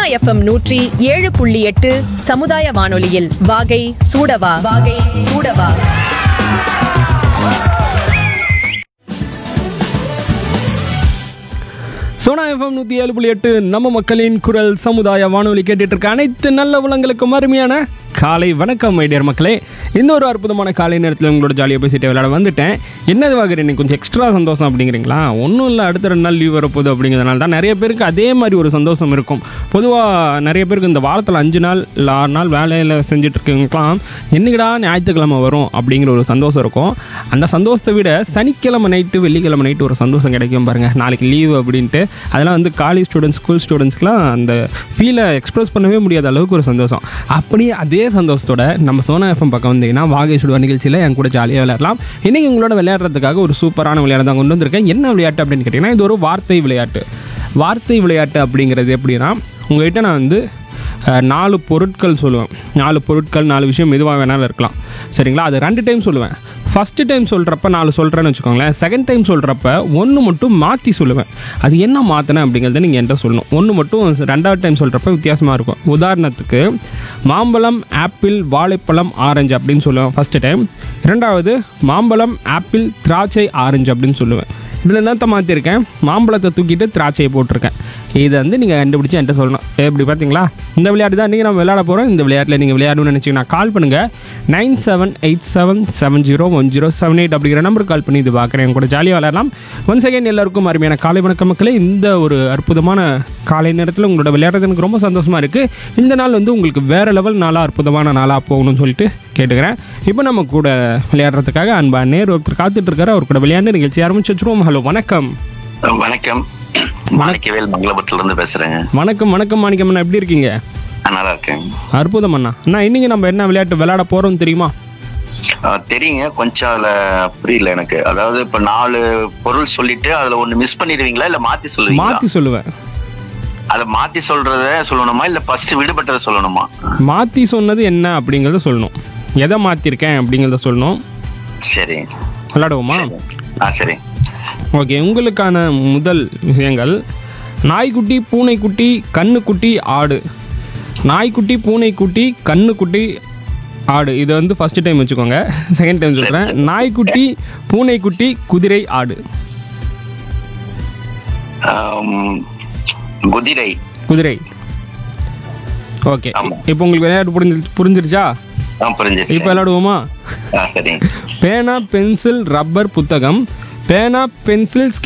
FM நூற்றி ஏழு புள்ளி எட்டு சமுதாய வானொலியில் வாகை சூடவா வாகை சூடவா சோனா எஃப்எம் நூற்றி ஏழு புள்ளி எட்டு நம்ம மக்களின் குரல் சமுதாய வானொலி கேட்டுட்டு இருக்க அனைத்து நல்ல உலங்களுக்கும் அருமையான காலை வணக்கம் மைடியர் மக்களே இந்த ஒரு அற்புதமான காலை நேரத்தில் உங்களோட ஜாலியாக பேசிட்டு விளையாட வந்துட்டேன் என்னது வாங்குறேன் இன்னைக்கு கொஞ்சம் எக்ஸ்ட்ரா சந்தோஷம் அப்படிங்கிறீங்களா ஒன்றும் இல்லை அடுத்த ரெண்டு நாள் லீவ் வரப்போகுது அப்படிங்கிறதுனால தான் நிறைய பேருக்கு அதே மாதிரி ஒரு சந்தோஷம் இருக்கும் பொதுவாக நிறைய பேருக்கு இந்த வாரத்தில் அஞ்சு நாள் இல்லை ஆறு நாள் வேலையில் செஞ்சுட்டு இருக்கவங்களுக்குலாம் என்னைக்குடா ஞாயிற்றுக்கிழமை வரும் அப்படிங்கிற ஒரு சந்தோஷம் இருக்கும் அந்த சந்தோஷத்தை விட சனிக்கிழமை நைட்டு வெள்ளிக்கிழமை நைட்டு ஒரு சந்தோஷம் கிடைக்கும் பாருங்கள் நாளைக்கு லீவு அப்படின்ட்டு அதெல்லாம் வந்து காலேஜ் ஸ்டூடெண்ட்ஸ் ஸ்கூல் ஸ்டூடெண்ட்ஸ்க்குலாம் அந்த ஃபீலை எக்ஸ்பிரஸ் பண்ணவே முடியாத அளவுக்கு ஒரு சந்தோஷம் அப்படியே அதே சந்தோஷத்தோட நம்ம சோனா எஃப்எம் பக்கம் வந்தீங்கன்னா வாகை சுடுவா நிகழ்ச்சியில் என் கூட ஜாலியாக விளையாடலாம் இன்றைக்கி உங்களோட விளையாடுறதுக்காக ஒரு சூப்பரான விளையாட்டு தான் கொண்டு வந்திருக்கேன் என்ன விளையாட்டு அப்படின்னு கேட்டிங்கன்னா இது ஒரு வார்த்தை விளையாட்டு வார்த்தை விளையாட்டு அப்படிங்கிறது எப்படின்னா உங்கள்கிட்ட நான் வந்து அஹ், நாலு பொருட்கள் சொல்லுவேன் நாலு பொருட்கள் நாலு விஷயம் எதுவாக வேணாலும் இருக்கலாம் சரிங்களா அது ரெண்டு டைம் சொல்லுவேன் ஃபஸ்ட்டு டைம் சொல்கிறப்ப நாலு சொல்கிறேன்னு வச்சுக்கோங்களேன் செகண்ட் டைம் சொல்கிறப்ப ஒன்று மட்டும் மாற்றி சொல்லுவேன் அது என்ன மாற்றினேன் அப்படிங்கிறத நீங்கள் என்கிட்ட சொல்லணும் ஒன்று மட்டும் ரெண்டாவது டைம் சொல்கிறப்ப வித்தியாசமாக இருக்கும் உதாரணத்துக்கு மாம்பழம் ஆப்பிள் வாழைப்பழம் ஆரஞ்சு அப்படின்னு சொல்லுவேன் ஃபஸ்ட்டு டைம் இரண்டாவது மாம்பழம் ஆப்பிள் திராட்சை ஆரஞ்சு அப்படின்னு சொல்லுவேன் இதில் என்னத்த மாற்றிருக்கேன் மாம்பழத்தை தூக்கிட்டு திராட்சையை போட்டிருக்கேன் இதை வந்து நீங்கள் கண்டுபிடிச்சி என்கிட்ட சொல்லணும் எப்படி பார்த்தீங்களா இந்த விளையாட்டு தான் நீங்கள் நம்ம விளையாட போகிறோம் இந்த விளையாட்டில் நீங்கள் விளையாடணும்னு நினச்சிங்கன்னா கால் பண்ணுங்கள் nine seven eight seven seven zero one zero seven eight அப்படிங்கிற நம்பருக்கு கால் பண்ணி இது பார்க்குறேன் என் கூட ஜாலியாக விளையாடலாம் ஒன் செகண்ட் எல்லாருக்கும் அருமையான காலை வணக்க மக்களே இந்த ஒரு அற்புதமான காலை நேரத்தில் உங்களோட விளையாடுறது எனக்கு ரொம்ப சந்தோஷமாக இருக்குது இந்த நாள் வந்து உங்களுக்கு வேறு லெவல் நாளாக அற்புதமான நாளாக போகணும்னு சொல்லிட்டு கேட்டுக்கிறேன் இப்போ நம்ம கூட விளையாடுறதுக்காக அன்பா நேர் ஒருத்தர் காத்துட்டு இருக்காரு அவர் கூட விளையாண்டு நிகழ்ச்சி ஆரம்பிச்சு வச்சுருவோம் ஹலோ வணக்கம் வணக்கம் மாணிக்கவேல் மங்களபுரத்துல இருந்து பேசுறேங்க வணக்கம் வணக்கம் மாணிக்கம் அண்ணா எப்படி இருக்கீங்க நான் நல்லா இருக்கேன் அற்புதம் அண்ணா அண்ணா இன்னைக்கு நம்ம என்ன விளையாட்டு விளையாட போகிறோம் தெரியுமா ஆஹ் தெரியுங்க கொஞ்சம் அதுல புரியல எனக்கு அதாவது இப்ப நாலு பொருள் சொல்லிட்டு அதுல ஒண்ணு மிஸ் பண்ணிடுவீங்களா இல்ல மாத்தி சொல்லுவீங்களா மாற்றி சொல்லுவேன் அத மாத்தி சொல்றத சொல்லணுமா இல்ல ஃபர்ஸ்ட் விடுபட்டதை சொல்லணுமா மாற்றி சொன்னது என்ன அப்படிங்கிறத சொல்லணும் எதை மாற்றிருக்கேன் அப்படிங்கிறத சொல்லணும் சரி விளையாடுவோமா ஆ சரி ஓகே உங்களுக்கான முதல் விஷயங்கள் நாய்க்குட்டி பூனைக்குட்டி கண்ணுக்குட்டி ஆடு நாய்க்குட்டி பூனைக்குட்டி கண்ணுக்குட்டி ஆடு இதை வந்து ஃபஸ்ட்டு டைம் வச்சுக்கோங்க செகண்ட் டைம் சொல்கிறேன் நாய்க்குட்டி பூனைக்குட்டி குதிரை ஆடு ஆம், குதிரை குதிரை ஓகே ஆமா. இப்போ உங்களுக்கு விளையாட்டு புரிஞ்சு புரிஞ்சிருச்சா ஆ புரிஞ்சிருச்சு இப்போ விளையாடுவோமா ஆ சரி பேனா பென்சில் ரப்பர் புத்தகம் பேனா பென்சில்